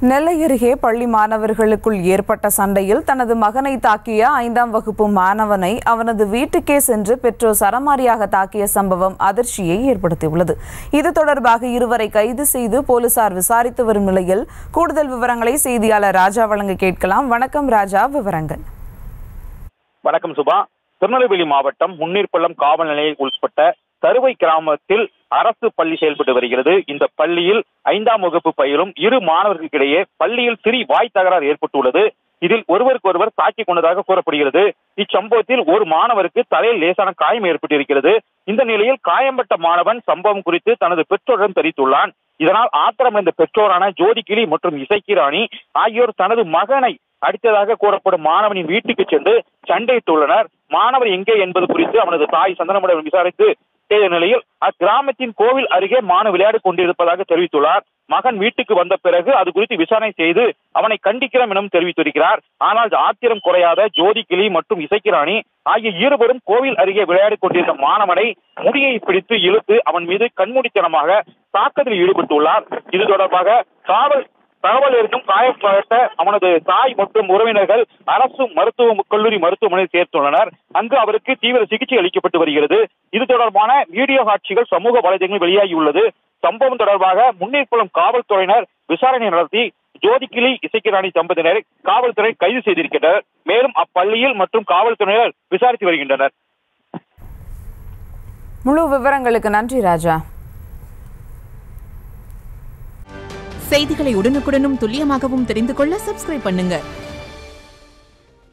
நெல்லை அருகே பள்ளி மாணவர்களுக்குள் ஏற்பட்ட சண்டையில் தனது மகனை தாக்கிய ஐந்தாம் வகுப்பு மாணவனை அவனது வீட்டுக்கே சென்று பெற்றோர் சரமாரியாக தாக்கிய சம்பவம் அதிர்ச்சியை ஏற்படுத்தியுள்ளது இது தொடர்பாக இருவரை கைது செய்து போலீசார் விசாரித்து வரும் நிலையில் கூடுதல் விவரங்களை செய்தியாளர் ராஜா வழங்க கேட்கலாம் வணக்கம் ராஜா விவரங்கள் வணக்கம் சுபா திருநெல்வேலி மாவட்டம் முன்னீர்பள்ளம் காவல் நிலையம் உட்பட்ட தருவை கிராமத்தில் அரசு பள்ளி செயல்பட்டு வருகிறது இந்த பள்ளியில் ஐந்தாம் வகுப்பு பயிலும் இரு மாணவர்களுக்கிடையே பள்ளியில் சிறி வாய் தகராறு ஏற்பட்டுள்ளது இதில் ஒருவருக்கொருவர் தாக்கிக் கொண்டதாக கூறப்படுகிறது இச்சம்பவத்தில் ஒரு மாணவருக்கு தலையில் லேசான காயம் ஏற்பட்டிருக்கிறது இந்த நிலையில் காயம்பட்ட மாணவன் சம்பவம் குறித்து தனது பெற்றோரிடம் தெரிவித்துள்ளான் இதனால் ஆத்திரமடைந்த பெற்றோரான ஜோதிகிளி மற்றும் இசைக்கிராணி ஆகியோர் தனது மகனை அடித்ததாக கூறப்படும் மாணவனின் வீட்டுக்கு சென்று சண்டையிட்டுள்ளனர் மாணவர் எங்கே என்பது குறித்து அவனது தாய் சந்தனமுடன் விசாரித்து செய்த நிலையில் அக்கிராமத்தின் கோவில் அருகே மாணவ விளையாடி கொண்டிருப்பதாக தெரிவித்துள்ளார் மகன் வீட்டுக்கு வந்த பிறகு அது குறித்து விசாரணை செய்து அவனை கண்டிக்கிறோம் எனவும் தெரிவித்திருக்கிறார் ஆனால் ஆத்திரம் குறையாத ஜோதிகிளி மற்றும் இசைக்கிராணி ஆகிய இருவரும் கோவில் அருகே விளையாடி கொண்டிருந்த மாணவனை முடியை பிடித்து இழுத்து அவன் மீது கண்மூடித்தனமாக தாக்குதலில் ஈடுபட்டுள்ளார் இது தொடர்பாக காவல் தகவல் இருக்கும் காயப்பட்ட அவனது தாய் மற்றும் உறவினர்கள் அரசு மருத்துவ கல்லூரி மருத்துவமனையில் சேர்த்துள்ளனர் அங்கு அவருக்கு தீவிர சிகிச்சை அளிக்கப்பட்டு வருகிறது இது தொடர்பான வீடியோ காட்சிகள் சமூக வலைதளங்களில் வெளியாகியுள்ளது சம்பவம் தொடர்பாக முன்னேற்புலம் காவல்துறையினர் விசாரணை நடத்தி ஜோதிகிளி இசைக்கிராணி தம்பதியினரை காவல்துறை கைது செய்திருக்கின்றனர் மேலும் அப்பள்ளியில் மற்றும் காவல்துறையினர் விசாரித்து வருகின்றனர் முழு விவரங்களுக்கு நன்றி ராஜா செய்திகளை உடனுக்குடனும் துல்லியமாகவும் தெரிந்து கொள்ள சப்ஸ்கிரைப் பண்ணுங்க